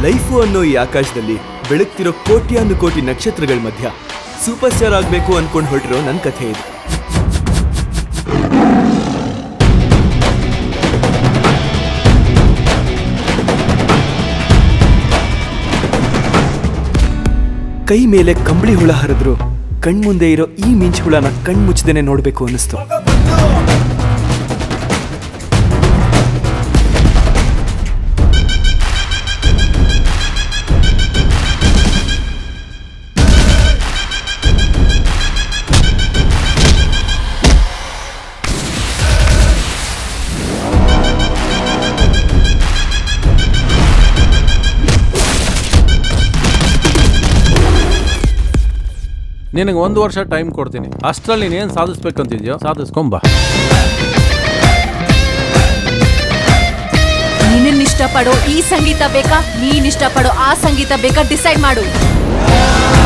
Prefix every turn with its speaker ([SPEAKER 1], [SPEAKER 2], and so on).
[SPEAKER 1] life ಅನ್ನೋ ಈ ಆಕಾಶದಲ್ಲಿ ಬೆಳಗ್ತಿರೋ ಕೋಟ್ಯಾನು ಕೋಟಿ ನಕ್ಷತ್ರಗಳ ಮಧ್ಯ ಸೂಪರ್ ಸ್ಟಾರ್ ಆಗ್ಬೇಕು ಅನ್ಕೊಂಡು ಹೊರಟಿರೋ ನನ್ನ ಕಥೆ ಇದು ಕೈ ಮೇಲೆ ಕಂಬಳಿ ಹುಳ ಹರಿದ್ರು ಕಣ್ಮುಂದೆ ಇರೋ ಈ ಮಿಂಚು ಹುಳನ ಕಣ್ಮುಚ್ಚದೇನೆ ನೋಡ್ಬೇಕು ಅನ್ನಿಸ್ತು
[SPEAKER 2] ನಿನಗೆ ಒಂದು ವರ್ಷ ಟೈಮ್ ಕೊಡ್ತೀನಿ ಅಷ್ಟರಲ್ಲಿ ನೀನೇನು ಸಾಧಿಸ್ಬೇಕಂತಿದ್ಯೋ ಸಾಧಿಸ್ಕೊಂಬ
[SPEAKER 3] ನೀನಿನ್ ಇಷ್ಟಪಡೋ ಈ ಸಂಗೀತ ಬೇಕಾ ನೀನ್ ಇಷ್ಟಪಡೋ ಆ ಸಂಗೀತ ಬೇಕಾ ಡಿಸೈಡ್ ಮಾಡು